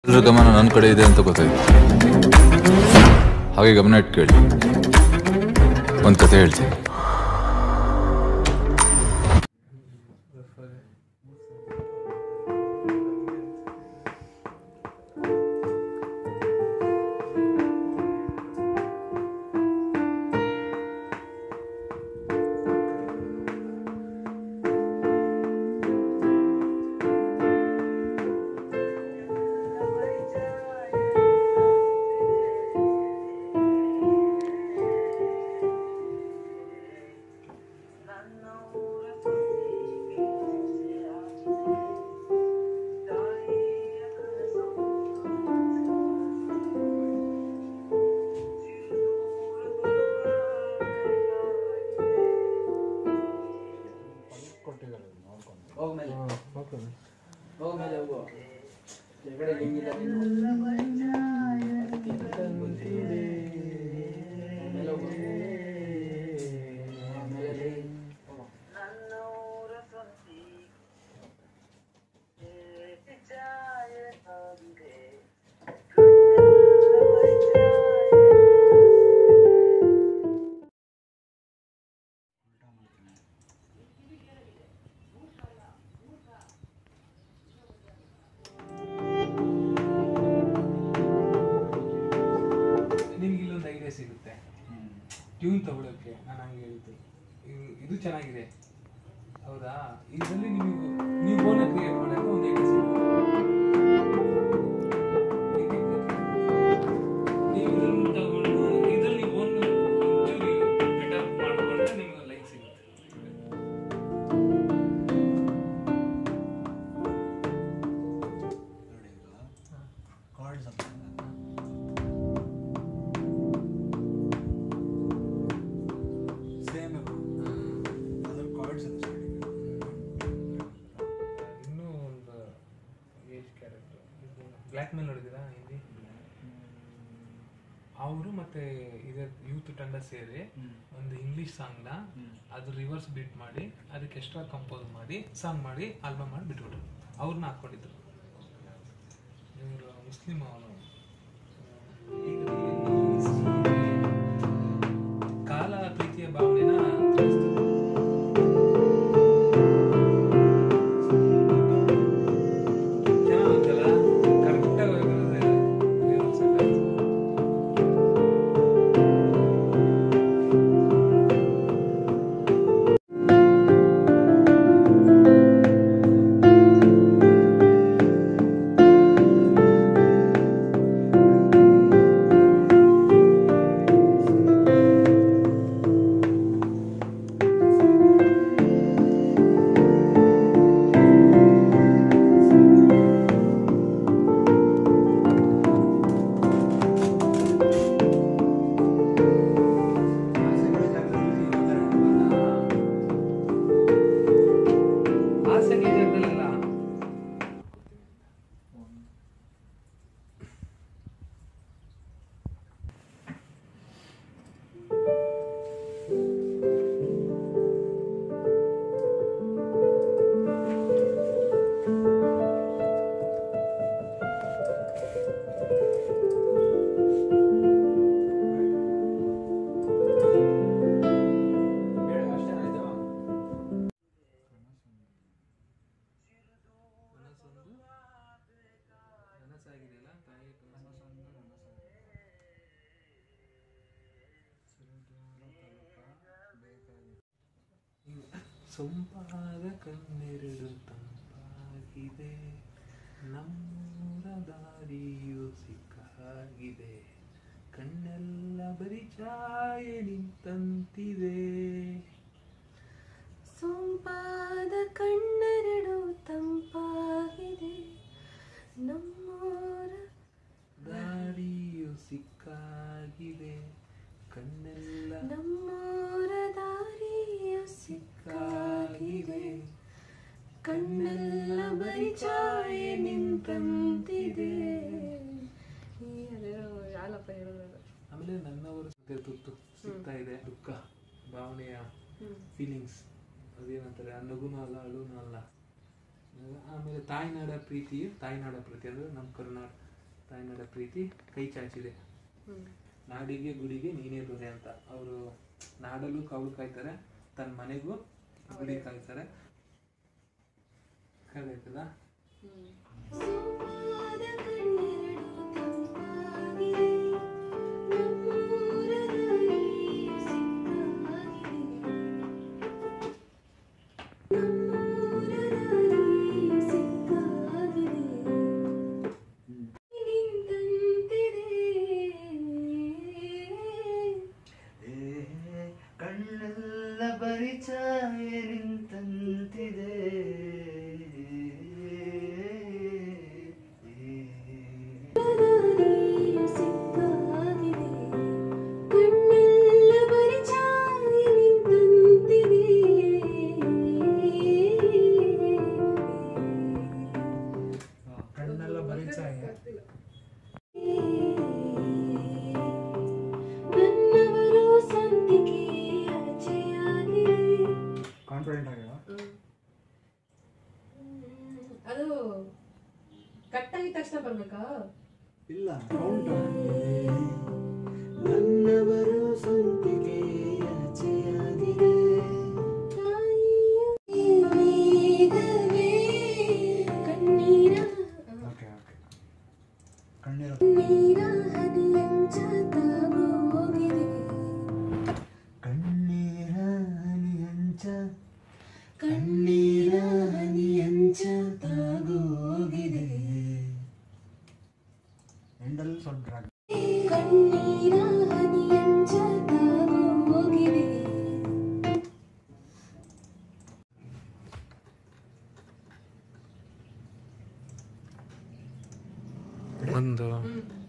ಎಲ್ಲರ ಗಮನ ನನ್ನ ಕಡೆ ಇದೆ ಅಂತ ಗೊತ್ತಾಯ್ತು ಹಾಗೆ ಗಮನ ಇಟ್ಟು ಕೇಳಿ ಒಂದು ಕತೆ ಹೇಳ್ತೀನಿ ಹೋಗ್ಮೇಲೆ ಹೋಗ್ಮೇಲೆ ಹೋಗು ಕೆಳಗಡೆ ಹೆಂಗಿಲ್ಲ ನೀನು ಮೇಲೆ ಹೋಗು. ಮೇಲೆ ಹೋಗು. ನಿಮ್ಗೆ ಇಲ್ಲೊಂದು ಐಡಿಯಾ ಸಿಗುತ್ತೆ ಟ್ಯೂನ್ ತಗೊಳಕ್ಕೆ ನಾನು ಹಂಗೆ ಹೇಳಿದ್ದು ಇದು- ಇದು ಚೆನ್ನಾಗಿದೆ ಹೌದಾ ಇದರಲ್ಲಿ ನಿಮಗೆ ನೀವು ಫೋನ್ ಕ್ರಿಯೇಟ್ ಮಾಡೋಕೆ ಒಂದು ಐಡಿಯಾ ಸಿಗುತ್ತೆ ನೀವು ಇದನ್ನು ತಗೊಂಡು ಇದರಲ್ಲಿ ಓನ್ ಒಂಚೂರು ಬೆಟರ್ ಮಾಡಿಕೊಂಡ್ರೆ ನಿಮಗೆ ಲೈಕ್ ಸಿಗುತ್ತೆ ಸೇಮ್ ಅದ್ರ ಕಾರ್ಡ್ಸ್ ಅದು ಸ್ಟಾರ್ಟಿಂಗ್ ಇನ್ನೂ ಒಂದು ಏಜ್ ಕ್ಯಾರೆಕ್ಟರ್ ಬ್ಲ್ಯಾಕ್ ಮೇಲ್ ನೋಡಿದ್ದೀರಾ ಹಿಂದಿ ಅವರು ಮತ್ತೆ ಇದೇ ಯೂತ್ ತಂಡ ಸೇರಿ ಒಂದು ಇಂಗ್ಲಿಷ್ ಸಾಂಗ್ನ ಅದು ರಿವರ್ಸ್ ಬೀಟ್ ಮಾಡಿ ಅದಕ್ಕೆ ಎಕ್ಸ್ಟ್ರಾ ಕಂಪೋಸ್ ಮಾಡಿ ಸಾಂಗ್ ಮಾಡಿ ಆಲ್ಬಮ್ ಮಾಡಿ ಬಿಟ್ಬಿಟ್ರು ಅವ್ರನ್ನ ಹಾಕ್ಕೊಂಡಿದ್ರು ಇವರು ಮುಸ್ಲಿಂ ಅವನು ಕಾಲ ಪ್ರೀತಿಯ ಭಾವನೆನ ತಿಳಿಸ್ತಿದ್ರು ಚೆನ್ನಾಗುತ್ತಲ್ಲ ಕರೆಕ್ಟಾಗಿ ಹೋಗಿರೋದು ಆಸೆಗೆ ಇದ್ದಲ್ಲ ಬೇಡ ಅಷ್ಟೇ ಆಯ್ತು ನನಸಾಗಿದೆಯಲ್ಲ ತಾಯಿ ಸೊಂಪಾದ ಕಣ್ಣೆರಡು ತಂಪಾಗಿದೆ ನಮ್ಮೂರ ದಾರಿಯು ಸಿಕ್ಕಾಗಿದೆ ಕಣ್ಣೆಲ್ಲ ಬರಿ ಛಾಯೆ ನಿಂತಂತಿದೆ ಸೊಂಪಾದ ಕಣ್ಣೆರಡು ತಂಪಾಗಿದೆ ನಮ್ಮೂರ ದಾರಿಯು ಸಿಕ್ಕಾಗಿದೆ ಕಣ್ಣೆಲ್ಲ ನಮ್ಮೂರ ದಾರಿಯು ಸಿಕ್ಕಾಗಿದೆ ಕಣ್ಣೆಲ್ಲ ಬರಿ ಛಾಯೆ ನಿಂತಂತಿದೆ ಈ ಅದೇನೋ ಯಾಲಪ್ಪ ಹೇಳೋದು ಆಮೇಲೆ ನನ್ನವರು ಜೊತೆ ತುತ್ತು ಸಿಗ್ತಾ ಇದೆ ದುಃಖ ಭಾವನೆಯ ಫೀಲಿಂಗ್ಸ್ ಅದೇನಂತಾರೆ ಆ ನಗುನೂ ಅಲ್ಲ ಅಳುನೂ ಅಲ್ಲ ಆಮೇಲೆ ತಾಯ್ನಾಡ ಪ್ರೀತಿ ತಾಯ್ನಾಡ ಪ್ರೀತಿ ಅಂದ್ರೆ ನಮ್ಮ ಕರ್ನಾಟಕ ತಾಯ್ನಾಡ ಪ್ರೀತಿ ಕೈ ಚಾಚಿದೆ ನಾಡಿಗೆ ಗುಡಿಗೆ ನೀನೇ ದೊರೆ ಅಂತ ಅವರು ನಾಡಲ್ಲೂ ಕಾವಲು ಕಾಯ್ತಾರೆ ತನ್ನ ಮನೆಗೂ ಗುಡಿ ಕಾಯ್ತಾರೆ ಕರೆಕ್ಟದ ಸೋಮಾದ ಕಣ್ಣೆರಡು ತಂಪಾಗಿದೆ ನಮ್ಮೂರ ದಾರಿಯು ಸಿಕ್ಕಾಗಿದೆ ನಮ್ಮೂರ ದಾರಿಯು ಸಿಕ್ಕಾಗಿದೆ ನಿಂತಂತಿದೆ ಕಣ್ಣೆಲ್ಲ ಬರಿ ಛಾಯೆ ನಿಂತಂತಿದೆ ದಾರಿಯು ಸಿಕ್ಕಾಗಿದೆ ಕಣ್ಣೆಲ್ಲ ಬರಿ ಛಾಯೆ ನಿಂತಂತಿದೆ ಕಣ್ಣೆಲ್ಲ ಬರೀ ಛಾಯೆ ನನ್ನವರು ಸಂತಿಗೆ ಅಚೆಯಾಗಿದೆ ಕಾನ್ಫಿಡೆಂಟ್ ಆಗ್ಯಾವ ಅದು ಕಟ್ ಆಗಿದ ತಕ್ಷಣ ಬರ್ಬೇಕಾ ಇಲ್ಲ ಕೌಂಟ್ ನನ್ನವರು ಸ್ವಂತಿಗೆ ಆಚೆಯಾಗಿದೆ ಮೇಘವೇ ಕಣ್ಣೀರ ಓಕೆ ಓಕೆ ಕಣ್ಣೀರ ನೀರ ಹನಿಯಂಚ ತಾಗೋಗಿದೆ ಕಣ್ಣೀರ ಹನಿಯಂಚ ಕಣ್ಣೀರ ಹನಿಯಂಚ ತಾಗೋಗಿದೆ ಎಂಡಲ್ಲಿ ಸ್ವಲ್ಪ ಡ್ರಾಗ್ ಕಣ್ಣೀರ ಹನಿಯಂಚ ತಾಗೋಗಿದೆ ಒಂದು ಹ್ಮ್